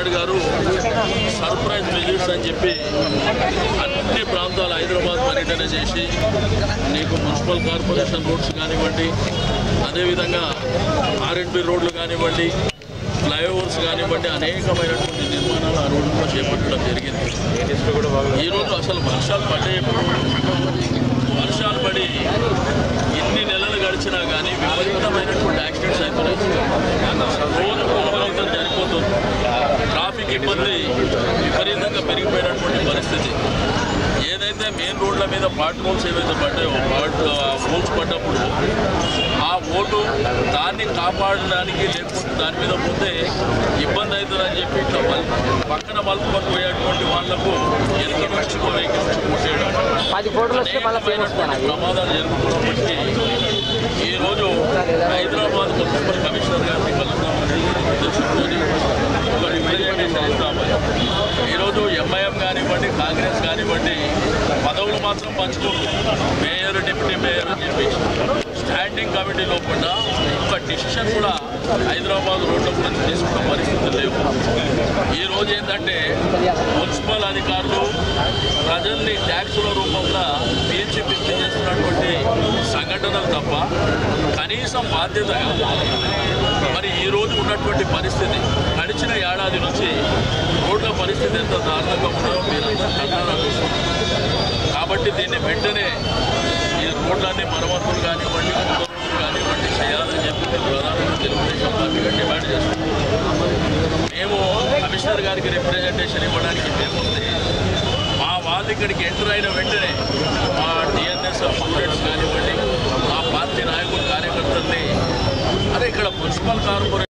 నాయుడు గారు surprise visits అని చెప్పి అన్ని ప్రాంతాలు హైదరాబాద్ పర్యటన చేసి నీకు మున్సిపల్ కార్పొరేషన్ రోడ్స్ కానివ్వండి అదేవిధంగా ఆర్ఎండ్బి రోడ్లు కానివ్వండి ఫ్లైఓవర్స్ కానివ్వండి అనేకమైనటువంటి నిర్మాణాలు ఆ రోడ్లలో చేపట్టడం జరిగింది ఈరోజు అసలు వర్షాలు పడే వర్షాలు పడి ఎన్ని నెలలు గడిచినా కానీ విపరీతమైనటువంటి యాక్సిడెంట్స్ అవుతున్నాయి రోజు విపరీతం చనిపోతుంది ట్రాఫిక్ ఇబ్బంది విపరీతంగా పెరిగిపోయినటువంటి పరిస్థితి ఏదైతే మెయిన్ రోడ్ల మీద పార్ట్ రోల్స్ ఏవైతే పడ్డాయో పార్ట్ హోల్స్ పడ్డప్పుడు ఆ ఓటు దాన్ని కాపాడడానికి లేకపోతే దాని మీద పోతే ఇబ్బంది అవుతుందని చెప్పి ఇట్లా మల్- పక్కన మలుపుకొని పోయేటువంటి వాళ్లకు వెనుక నుంచి వెహికల్ నుంచి కొట్టేయడం పది ఫోటోలు వస్తే మళ్ళీ ఫేమస్ అనేకమైనటువంటి ప్రమాదాలు జరుగుతున్నప్పటికీ ఈరోజు హైదరాబాద్ మున్సిపల్ కమిషనర్ గారిని కలుద్దామని ఉద్దేశంతో ఒక రిప్రజెంటేషన్ ఇస్తామని ఈరోజు ఎంఐఎం కానివ్వండి కాంగ్రెస్ కానివ్వండి పదవులు మాత్రం పంచుకుంటుంది మేయర్ డిప్యూటీ మేయర్ అని చెప్పేసి స్టాండింగ్ కమిటీ లోపల ఒక డిసిషన్ కూడా హైదరాబాద్ రోడ్ల గురించి తీసుకున్న పరిస్థితులు లేవు ఈ రోజు ఏంటంటే మున్సిపల్ అధికారులు ప్రజల్ని ట్యాక్సుల రూపంలో పీల్చి పిచ్చి చేస్తున్నటువంటి సంఘటనలు తప్ప కనీసం బాధ్యతగా మరి ఈ రోజు ఉన్నటువంటి పరిస్థితి గడిచిన ఏడాది నుంచి రోడ్ల పరిస్థితి ఎంత దారుణంగా ఉందో మీరంతా కన్నారా చూస్తున్నారు కాబట్టి దీన్ని వెంటనే ఈ రోడ్లన్నీ మరమ్మతులు కానివ్వండి కొత్త రోడ్లు కానివ్వండి చేయాలని చెప్పి మేము ప్రధానంగా తెలుగుదేశం పార్టీగా డిమాండ్ చేస్తున్నాం మేము కమిషనర్ గారికి రిప్రజెంటేషన్ ఇవ్వడానికి మేముంది మా వాళ్ళు ఇక్కడికి ఎంటర్ అయిన వెంటనే మా టీఎన్ఎస్ స్టూడెంట్స్ కానివ్వండి మా పార్టీ నాయకులు కార్యకర్తల్ని అరే ఇక్కడ మున్సిపల్ కార్పొరేషన్